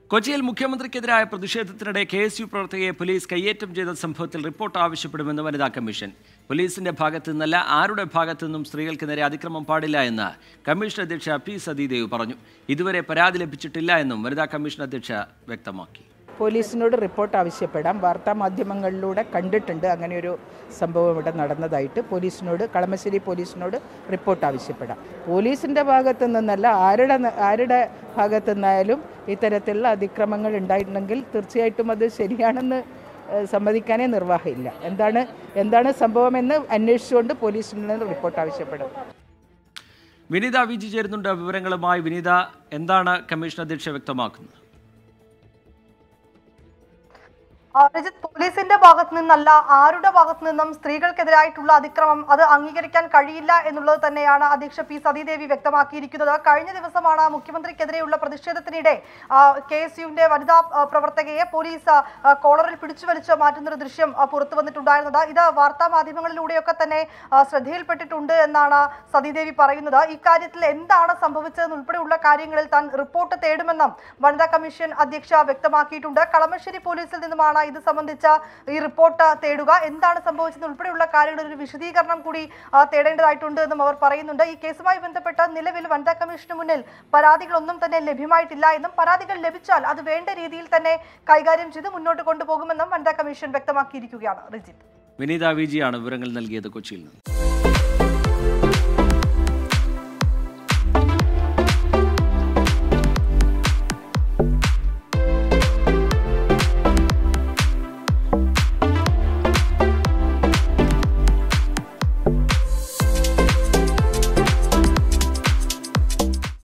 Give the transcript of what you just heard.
കൊച്ചിയിൽ മുഖ്യമന്ത്രിക്കെതിരായ പ്രതിഷേധത്തിനിടെ കെ എസ് യു പ്രവർത്തകയെ പോലീസ് കയ്യേറ്റം ചെയ്ത സംഭവത്തിൽ റിപ്പോർട്ട് ആവശ്യപ്പെടുമെന്ന് വനിതാ കമ്മീഷൻ പോലീസിന്റെ ഭാഗത്തു നിന്നല്ല ആരുടെ ഭാഗത്തു നിന്നും സ്ത്രീകൾക്ക് നേരെ അതിക്രമം പാടില്ല എന്ന് കമ്മീഷൻ അധ്യക്ഷ പി സതീദേവ് പറഞ്ഞു ഇതുവരെ പരാതി ലഭിച്ചിട്ടില്ല എന്നും വനിതാ കമ്മീഷൻ അധ്യക്ഷ വ്യക്തമാക്കി പോലീസിനോട് റിപ്പോർട്ട് ആവശ്യപ്പെടാം വാർത്താ മാധ്യമങ്ങളിലൂടെ കണ്ടിട്ടുണ്ട് അങ്ങനെ ഒരു സംഭവം ഇവിടെ നടന്നതായിട്ട് പോലീസിനോട് കളമശ്ശേരി പോലീസിനോട് റിപ്പോർട്ട് ആവശ്യപ്പെടാം പോലീസിൻ്റെ ഭാഗത്തു നിന്നല്ല ആരുടെ ന- ആരുടെ ഭാഗത്തു നിന്നായാലും ഇത്തരത്തിലുള്ള അതിക്രമങ്ങൾ ഉണ്ടായിട്ടുണ്ടെങ്കിൽ തീർച്ചയായിട്ടും അത് ശരിയാണെന്ന് ഏഹ്, സമ്മതിക്കാനേ നിർവാഹമില്ല എന്താണ് എന്താണ് സംഭവമെന്ന് അന്വേഷിച്ചുകൊണ്ട് പോലീസിനോട് റിപ്പോർട്ട് ആവശ്യപ്പെടും വിനീത വിജി ചേരുന്നുണ്ട് വിവരങ്ങളുമായി വിനീത എന്താണ് കമ്മീഷൻ അധ്യക്ഷ വ്യക്തമാക്കുന്നത് ആ, രജിത് പോലീസിന്റെ ഭാഗത്തു നിന്നല്ല ആരുടെ ഭാഗത്തു നിന്നും സ്ത്രീകൾക്കെതിരായിട്ടുള്ള അതിക്രമം അത് അംഗീകരിക്കാൻ കഴിയില്ല എന്നുള്ളത് തന്നെയാണ് അധ്യക്ഷ പി സതീദേവി വ്യക്തമാക്കിയിരിക്കുന്നത് കഴിഞ്ഞ ദിവസമാണ് മുഖ്യമന്ത്രിക്കെതിരെയുള്ള പ്രതിഷേധത്തിനിടെ കെ എസ് യുവിന്റെ വനിതാ ആ, പ്രവർത്തകയെ പോലീസ് ആ, കോളറിൽ പിടിച്ചു വലിച്ച് മാറ്റുന്ന ഒരു ദൃശ്യം ആ, പുറത്തു വന്നിട്ടുണ്ടായിരുന്നത് ഇത് വാർത്താ മാധ്യമങ്ങളിലൂടെയൊക്കെ തന്നെ ആ, ശ്രദ്ധയിൽപ്പെട്ടിട്ടുണ്ട് എന്നാണ് സതീദേവി പറയുന്നത് ഇക്കാര്യത്തിൽ എന്താണ് സംഭവിച്ചതെന്ന് ഉൾപ്പെടെയുള്ള കാര്യങ്ങളിൽ താൻ റിപ്പോർട്ട് തേടുമെന്നും വനിതാ കമ്മീഷൻ അധ്യക്ഷ വ്യക്തമാക്കിയിട്ടുണ്ട് കളമശ്ശേരി പോലീസിൽ നിന്നുമാണ് ഇത് സംബന്ധിച്ച ഈ റിപ്പോർട്ട് തേടുക എന്താണ് സംഭവിച്ചത് ഉൾപ്പെടെയുള്ള കാര്യങ്ങളിൽ ഒരു വിശദീകരണം കൂടി ആ, തേടേണ്ടതായിട്ടുണ്ട് എന്നും അവർ പറയുന്നുണ്ട് ഈ കേസുമായി ബന്ധപ്പെട്ട നിലവിൽ വനിതാ കമ്മീഷന് മുന്നിൽ പരാതികളൊന്നും തന്നെ ലഭ്യമായിട്ടില്ല എന്നും പരാതികൾ ലഭിച്ചാൽ അത് വേണ്ട രീതിയിൽ തന്നെ കൈകാര്യം ചെയ്ത് മുന്നോട്ട് കൊണ്ടുപോകുമെന്നും വനിതാ കമ്മീഷൻ വ്യക്തമാക്കിയിരിക്കുകയാണ് റിജിത്ത് വിനീത വിജിയാണ് വിവരങ്ങൾ നൽകിയത് കൊച്ചിയിൽ നിന്ന്